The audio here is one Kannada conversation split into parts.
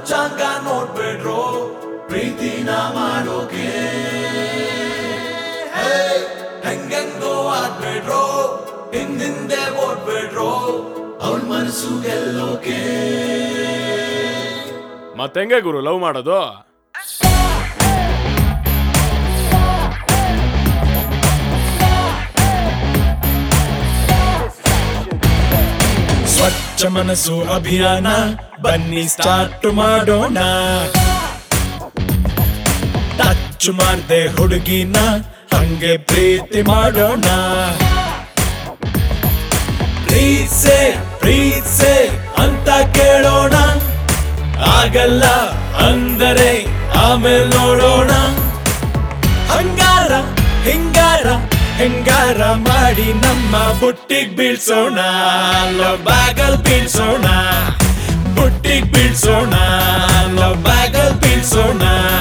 ಪಂಚಾಂಗ ನೋಡ್ಬೇಡ್ರೋ ಪ್ರೀತಿನ ಮಾಡೋಕೆ ಹೇ, ಹೆಂಗೆಂಗೋ ಆಡ್ಬೇಡ್ರೋ ಹಿಂದಿಂದೆ ಓಡ್ಬೇಡ್ರೋ ಅವಳ ಮನಸ್ಸು ಗೆಲ್ಲೋಕೆ ಮತ್ತೆಂಗೆ ಗುರು ಲವ್ ಮಾಡೋದು ಸ್ವಚ್ಛ ಮನಸ್ಸು ಅಭಿಯಾನ ಬನ್ನಿ ಸ್ಟಾರ್ಟ್ ಮಾಡೋಣ ಟಚ್ ಮಾಡ್ದೆ ಹುಡುಗಿನ ಹಂಗೆ ಪ್ರೀತಿ ಮಾಡೋಣ ಪ್ರೀತ್ಸೆ ಪ್ರೀತ್ಸೆ ಅಂತ ಕೇಳೋಣ ಆಗಲ್ಲ ಅಂದರೆ ಆಮೇಲೆ ನೋಡೋಣ ಹಂಗಾರ ಹಿಂಗಾರ ಹೆಂಗಾರ ಮಾಡಿ ನಮ್ಮ ಬುಟ್ಟಿಗ್ ಬೀಳ್ಸೋಣ ಲವ್ ಬ್ಯಾಗಲ್ ಬೀಳ್ಸೋಣ ಬುಟ್ಟಿಗ್ ಬೀಳ್ಸೋಣ ಲವ್ ಬ್ಯಾಗಲ್ ಬೀಳ್ಸೋಣ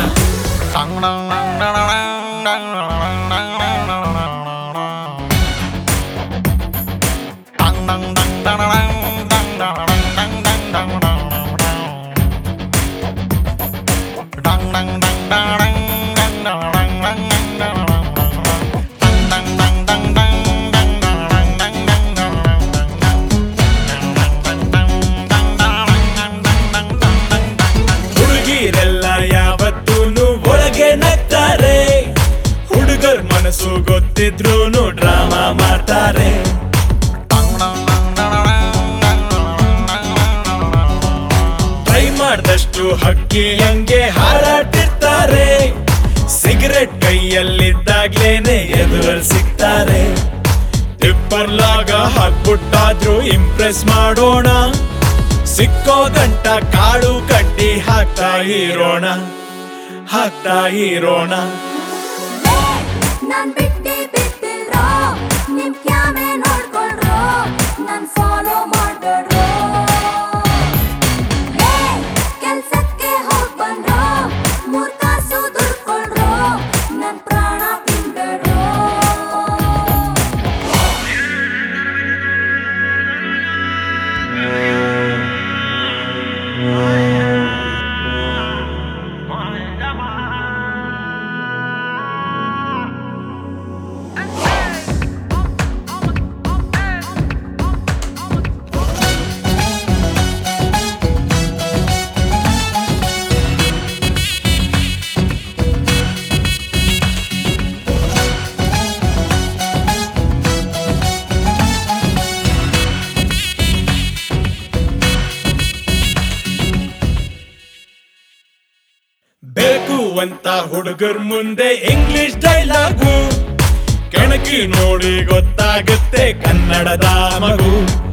ಹುಡುಗಿರೆಲ್ಲ ಯಾವತ್ತೂನು ಒಳಗೆ ನಗ್ತಾರೆ ಹುಡುಗರ್ ಮನಸ್ಸು ಗೊತ್ತಿದ್ರೂನು ಡ್ರಾಮಾ ಮಾಡ್ತಾರೆ ಟ್ರೈ ಮಾಡ್ದಷ್ಟು ಹಕ್ಕಿ ಹಂಗೆ ಹಾರಾಟಿರ್ತಾರೆ ಸಿಗರೆಟ್ ಕೈಯಲ್ಲಿದ್ದಾಗ್ಲೇನೆ ಎದುರಲ್ಲಿ ಸಿಗ್ತಾರೆ ಟಿಪ್ಪರ್ ಲಾಗ ಹಾಕ್ಬಿಟ್ಟಾದ್ರೂ ಇಂಪ್ರೆಸ್ ಮಾಡೋಣ ಸಿಕ್ಕೋ ಗಂಟ ಕಾಳು ಕಟ್ಟಿ ಹಾಕ್ತಾ ಇರೋಣ ಹಾಕ್ತಾ ಇರೋಣ ನಾನ್ ಬಿಟ್ಟಿ ಬಿಟ್ಟಿಲ್ರೋ ನಿಮ್ ಕ್ಯಾಮೆ ನೋಡ್ಕೊಳ್ರೋ ನನ್ ಫಾಲೋ ಮಾಡ್ಬೇಡ್ರೋ ಕೆಲ್ಸಕ್ಕೆ ಹೋಗ್ ಬಂದ್ರೋ ಮೂರ್ ಕಾಸು ದುಡ್ಕೊಳ್ರೋ ನನ್ ಪ್ರಾಣ ತಿನ್ಬೇಡ್ರೋ ಬೇಕು ಅಂತ ಹುಡುಗರ್ ಮುಂದೆ ಇಂಗ್ಲಿಷ್ ಡೈಲಾಗು ಕೆಣಕಿ ನೋಡಿ ಗೊತ್ತಾಗುತ್ತೆ ಕನ್ನಡದ ಮಗು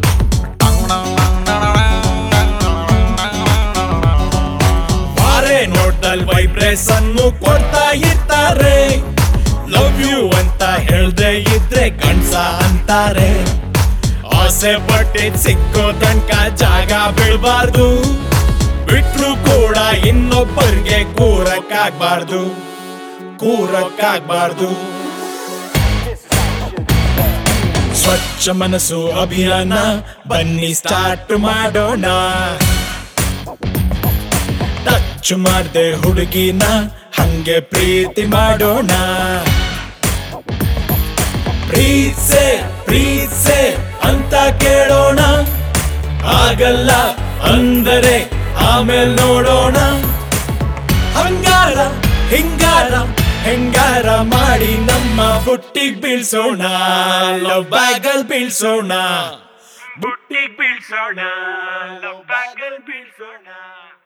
ಬಾರೆ ನೋಡ್ದಲ್ ವೈಬ್ರೇಷನ್ ಕೊಡ್ತಾ ಇರ್ತಾರೆ ಲವ್ ಯು ಅಂತ ಹೇಳ್ದೆ ಇದ್ರೆ ಕಣ್ಸ ಅಂತಾರೆ ಆಸೆ ಪಟ್ಟಿದ್ ಸಿಕ್ಕೋ ತನಕ ಜಾಗ ಬೀಳ್ಬಾರ್ದು ಬಿಟ್ರು ಕೂಡ ಇನ್ನೊಬ್ಬರಿಗೆ ಕೂರಕ್ಕಾಗ್ಬಾರ್ದು ಕೂರಕ್ಕಾಗ್ಬಾರ್ದು ಸ್ವಚ್ಛ ಮನಸ್ಸು ಅಭಿಯಾನ ಬನ್ನಿ ಸ್ಟಾರ್ಟ್ ಮಾಡೋಣ ಟಚ್ ಮಾಡ್ದೆ ಹುಡುಗಿನ ಹಂಗೆ ಪ್ರೀತಿ ಮಾಡೋಣ ಪ್ರೀತ್ಸೆ ಪ್ರೀತ್ಸೆ ಅಂತ ಕೇಳೋಣ ಆಗಲ್ಲ ಅಂದರೆ ಆಮೇಲೆ ನೋಡೋಣ ಹಂಗಾರ ಹಿಂಗಾರ ಹೆಂಗಾರ ಮಾಡಿ ನಮ್ಮ ಬುಟ್ಟಿಗ್ ಬೀಳ್ಸೋಣ ಲವ್ ಬ್ಯಾಗಲ್ ಬೀಳ್ಸೋಣ ಬುಟ್ಟಿಗ್ ಬೀಳ್ಸೋಣ ಲವ್ ಬ್ಯಾಗಲ್ ಬೀಳ್ಸೋಣ